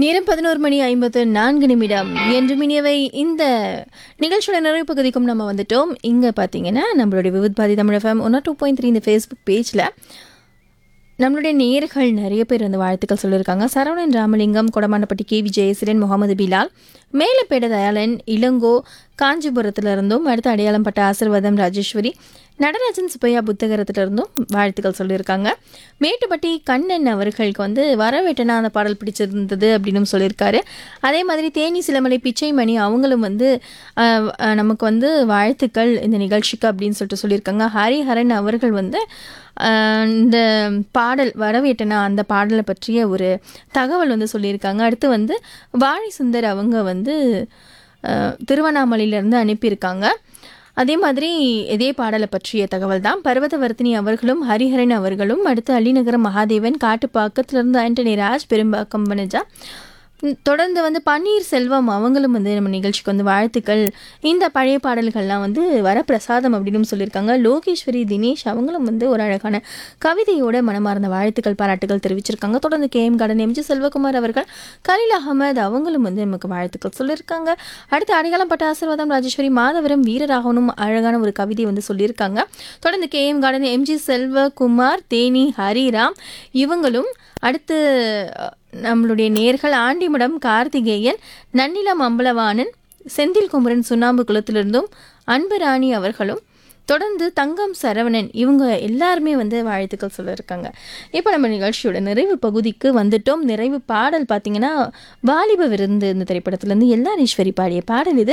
நேரம் பதினோரு மணி ஐம்பத்து நான்கு நிமிடம் என்று மினியவை இந்த நிகழ்ச்சியோட நிறைவு பகுதிக்கும் நம்ம வந்துட்டோம் இங்கே பார்த்தீங்கன்னா நம்மளுடைய Vividh Bharati Tamil FM one two point three இந்த ஃபேஸ்புக் பேஜில் நம்மளுடைய நேர்கள் நிறைய பேர் வந்து வாழ்த்துக்கள் சொல்லியிருக்காங்க சரவணன் ராமலிங்கம் கொடமாண்டப்பட்டி கே விஜயசிரன் முகமது பிலால் மேலப்பேட தயாளன் இளங்கோ காஞ்சிபுரத்துல இருந்தும் அடுத்து அடையாளம் பட்ட ஆசிர்வாதம் ராஜேஸ்வரி நடராஜன் சுப்பையா புத்தகரத்துல இருந்தும் வாழ்த்துக்கள் சொல்லியிருக்காங்க மேட்டுப்பட்டி கண்ணன் அவர்களுக்கு வந்து வரவேட்டனா அந்த பாடல் பிடிச்சிருந்தது அப்படின்னு சொல்லியிருக்காரு அதே மாதிரி தேனி சிலமலை பிச்சைமணி அவங்களும் வந்து அஹ், அஹ், நமக்கு வந்து வாழ்த்துக்கள் இந்த நிகழ்ச்சிக்கு அப்படின்னு சொல்லிட்டு சொல்லியிருக்காங்க ஹரிஹரன் அவர்கள் வந்து ஆஹ் இந்த பாடல் வரவேட்டனா அந்த பாடலை பற்றிய ஒரு தகவல் வந்து சொல்லியிருக்காங்க அடுத்து வந்து வாழை சுந்தர் அவங்க வந்து ஆஹ் திருவண்ணாமலையிலேருந்து அனுப்பியிருக்காங்க அதே மாதிரி இதே பாடலை பற்றிய தகவல் தான் பர்வதவர்த்தினி அவர்களும் ஹரிஹரன் அவர்களும் அடுத்து அள்ளிநகரம் மகாதேவன் காட்டுப்பாக்கத்திலிருந்து ஆண்டனி ராஜ் பெரும்பாக்கம் வனஜா ம், தொடர்ந்து வந்து பன்னீர் செல்வம் அவங்களும் வந்து நம்ம நிகழ்ச்சிக்கு வந்து வாழ்த்துக்கள் இந்த பழைய பாடல்கள்லாம் வந்து வரப்பிரசாதம் அப்படின்னு சொல்லியிருக்காங்க லோகேஸ்வரி தினேஷ் அவங்களும் வந்து ஒரு அழகான கவிதையோட மனமார்ந்த வாழ்த்துக்கள் பாராட்டுகள் தெரிவிச்சிருக்காங்க தொடர்ந்து K M garden M G Selvakumar அவர்கள் கலீல் அகமது அவங்களும் வந்து நமக்கு வாழ்த்துக்கள் சொல்லியிருக்காங்க அடுத்து அடையாளம் பட்ட ஆசீர்வாதம் ராஜேஸ்வரி மாதவரம் வீரராகவனும் அழகான ஒரு கவிதை வந்து சொல்லியிருக்காங்க தொடர்ந்து K M garden M G Selvakumar Theni Hariram இவங்களும் அடுத்து அஹ், நம்மளுடைய நேர்கள் ஆண்டிமடம் கார்த்திகேயன் நன்னிலம் அம்பலவாணன் செந்தில் குமரன் சுண்ணாம்பு குளத்திலிருந்தும் அன்பு ராணி அவர்களும் தொடர்ந்து தங்கம் சரவணன் இவங்க எல்லாருமே வந்து வாழ்த்துக்கள் சொல்லியிருக்காங்க இப்போ நம்ம நிகழ்ச்சியோட நிறைவு பகுதிக்கு வந்துட்டோம் நிறைவு பாடல் பார்த்தீங்கன்னா வாலிப விருந்து இந்த திரைப்படத்துலேருந்து எல்லாரீஸ்வரி பாடிய பாடல் இது